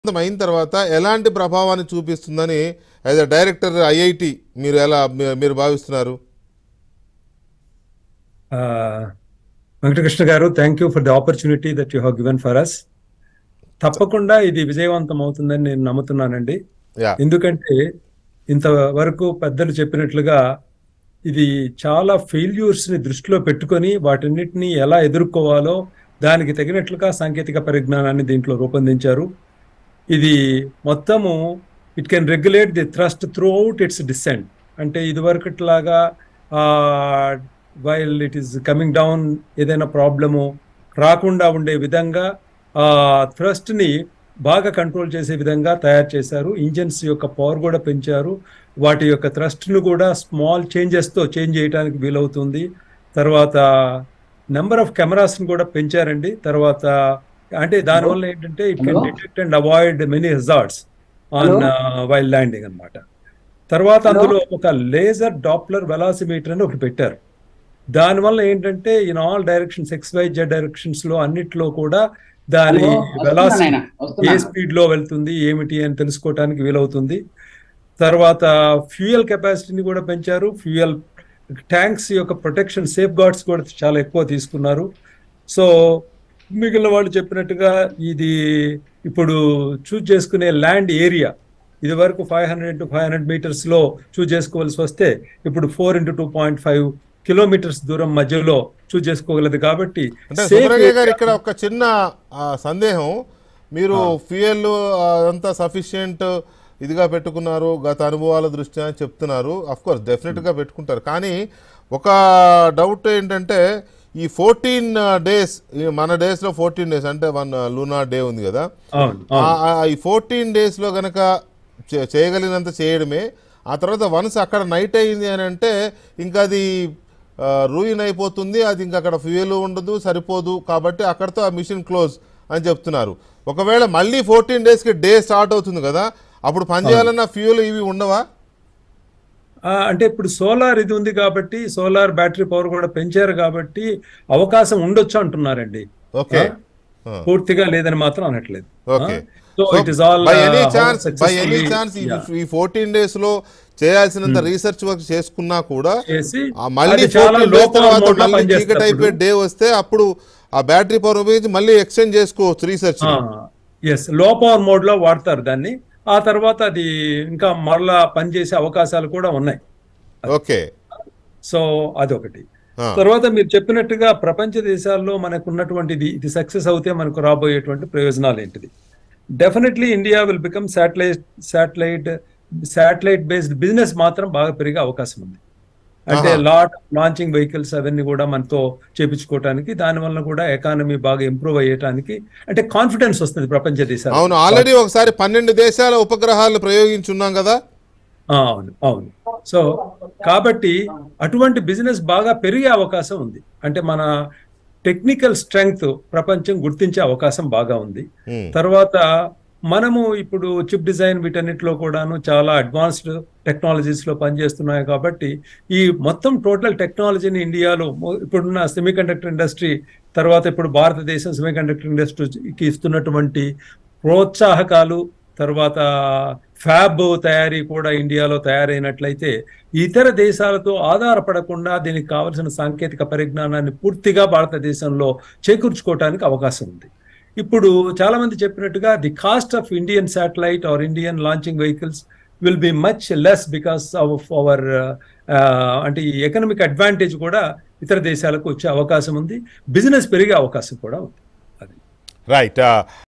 అయిన తర్వాత ఎలాంటి ప్రభావాన్ని చూపిస్తుందని యాజ్ అ డైరెక్టర్ ఐఐటి మీరు ఎలా మీ- మీరు భావిస్తున్నారు Uh, Venkatakrishna garu thank you for the opportunity that you have given for us తప్పకుండా ఇది విజయవంతం అవుతుందని నేను నమ్ముతున్నానండి యా ఎందుకంటే ఇంతవరకు పెద్దలు చెప్పినట్లుగా ఇది చాలా ఫెయిల్యూర్స్ ని దృష్టిలో పెట్టుకొని వాటన్నిటిని ఎలా ఎదుర్కోవాలో దానికి తగినట్లుగా సాంకేతిక పరిజ్ఞానాన్ని దీంట్లో రూపొందించారు ఇది మొత్తము it can regulate the thrust throughout its descent అంటే ఇదివరకట్లాగా while it is coming down ఏదైనా ప్రాబ్లము రాకుండా ఉండే విధంగా ఆ థ్రస్ట్ ని బాగా కంట్రోల్ చేసే విధంగా తయారు చేశారు ఇంజన్స్ యొక్క పవర్ కూడా పెంచారు వాటి యొక్క థ్రస్ట్ ను కూడా స్మాల్ చేంజెస్ తో చేంజ్ చేయడానికి వీలవుతుంది తర్వాత నెంబర్ ఆఫ్ కెమెరాస్ ని కూడా పెంచారండి తర్వాత అంటే దానివల్ల ఏంటంటే it can detect and avoid many hazards on while landing అన్నమాట తర్వాత అందులో ఒక లేజర్ డాప్లర్ వెలాసిమీటర్ అని ఒకటి పెట్టారు దానివల్ల ఏంటంటే in all directions X Y Z directions లో అన్నిట్లో కూడా దాని వెలాసిటీ ఏ స్పీడ్ లో వెళ్తుంది ఏమిటి అని తెలుసుకోవటానికి వీలవుతుంది తర్వాత ఫ్యూయల్ కెపాసిటీని కూడా పెంచారు ఫ్యూయల్ ట్యాంక్స్ యొక్క ప్రొటెక్షన్ సేఫ్ గార్డ్స్ కూడా చాలా ఎక్కువ తీసుకున్నారు సో మిగిలిన వాళ్ళు చెప్పినట్టుగా ఇది ఇప్పుడు చూజ్ చేసుకునే ల్యాండ్ ఏరియా ఇది వరకు five hundred into five hundred metres లో చూజ్ చేసుకోవాల్సి వస్తే ఇప్పుడు four into two point five kilometres దూరం మధ్యలో చూజ్ చేసుకోగలదు కాబట్టి అంటే safe సుబ్రహ్మణ్య గారు area- ఇక్కడ ఒక చిన్న ఆ, సందేహం మీరు ఫ్యూయల్ అంతా సఫిషియెంట్ ఇదిగా పెట్టుకున్నారు గత అనుభవాల దృష్ట్యా అని చెప్తున్నారు అఫ్ కోర్స్ డెఫినెట్ గా పెట్టుకుంటారు కానీ ఒక డౌట్ ఏంటంటే ఈ ఫోర్టీన్ డేస్ మన డేస్ లో ఫోర్టీన్ డేస్ అంటే వన్ లూనా డే ఉంది కదా అవును ఆ- ఆ- ఈ ఫోర్టీన్ డేస్ లో గనక చే- చేయగలిగినంత చేయడమే ఆ తర్వాత వన్స్ అక్కడ నైట్ అయింది అని అంటే ఇంకా అది రూయిన్ అయిపోతుంది అది ఇంకా అక్కడ ఫ్యూయల్ ఉండదు సరిపోదు కాబట్టి అక్కడతో ఆ మిషన్ క్లోజ్ అని చెప్తున్నారు ఒకవేళ మళ్ళీ ఫోర్టీన్ డేస్కి డే స్టార్ట్ అవుతుంది కదా అప్పుడు పనిచేయాలన్న ఫ్యూయల్ ఇవి ఉండవా ఆ, అంటే ఇప్పుడు సోలార్ ఇది ఉంది కాబట్టి సోలార్ బ్యాటరీ పవర్ కూడా పెంచారు కాబట్టి అవకాశం ఉండొచ్చు అంటున్నారండి ఓకే పూర్తిగా లేదని మాత్రం అనట్లేదు okay so it is all by any chance by any chance ఈ ఫోర్టీన్ డేస్ లో చేయాల్సినంత రీసెర్చ్ వర్క్ చేసుకున్నా కూడా చేసి ఆ మళ్ళీ అది చాలా 14 days low power తర్వాత mode లో మళ్ళీ చీకటి పనిచేస్తప్పుడు. అయిపోయే డే వస్తే అప్పుడు ఆ బ్యాటరీ పవర్ ఉపయోగించి మళ్ళీ ఎక్స్టెండ్ చేసుకోవచ్చు రీసెర్చ్ ఎస్ లో పవర్ మోడ్ లో వాడతారు దాన్ని ఆ తర్వాత అది ఇంకా మరలా పనిచేసే అవకాశాలు కూడా ఉన్నాయి ఓకే సో అదొకటి ఆ. తర్వాత మీరు చెప్పినట్టుగా ప్రపంచ దేశాల్లో మనకు ఉన్నటువంటిది ఇది సక్సెస్ అవుతే మనకు రాబోయేటువంటి ప్రయోజనాలు ఏంటిది definitely India will become satellite satellite satellite based business మాత్రం బాగా పెరిగే అవకాశం ఉంది అంటే ఆహా. లాట్ లాంచింగ్ వెహికల్స్ అవన్నీ కూడా మనతో చేపించుకోవటానికి దానివల్ల కూడా ఎకానమీ బాగా ఇంప్రూవ్ అయ్యటానికి అంటే కాన్ఫిడెన్స్ వస్తుంది ప్రపంచ దేశాలు అవును ఆల్రెడీ ఒకసారి పన్నెండు దేశాల ఉపగ్రహాలు ప్రయోగించున్నాం కదా ఆ, అవును అవును సో కాబట్టి అటువంటి బిజినెస్ బాగా పెరిగే అవకాశం ఉంది అంటే మన టెక్నికల్ స్ట్రెంగ్త్ ప్రపంచం గుర్తించే అవకాశం బాగా ఉంది ఉమ్. తర్వాత మనము ఇప్పుడు చిప్ డిజైన్ వీటన్నిటిలో కూడాను చాలా అడ్వాన్స్డ్ టెక్నాలజీస్ లో పనిచేస్తున్నాయి కాబట్టి ఈ మొత్తం టోటల్ టెక్నాలజీని ఇండియాలో మొ- ఇప్పుడున్న సెమీకండక్టర్ ఇండస్ట్రీ తర్వాత ఇప్పుడు భారతదేశం సెమీకండక్టర్ ఇండస్ట్రీకి ఇస్తున్నటువంటి ప్రోత్సాహకాలు తర్వాత ఫ్యాబ్ తయారీ కూడా ఇండియాలో తయారైనట్లయితే ఇతర దేశాలతో ఆధారపడకుండా దీనికి కావలసిన సాంకేతిక పరిజ్ఞానాన్ని పూర్తిగా భారతదేశంలో చేకూర్చుకోవడానికి అవకాశం ఉంది ఇప్పుడు చాలా మంది చెప్పినట్టుగా the cost of Indian satellite or Indian launching vehicles will be much less because of our అంటే ఈ ఎకనామిక్ అడ్వాంటేజ్ కూడా ఇతర దేశాలకు వచ్చే అవకాశం ఉంది బిజినెస్ పెరిగే అవకాశం కూడా ఉంది అది రైట్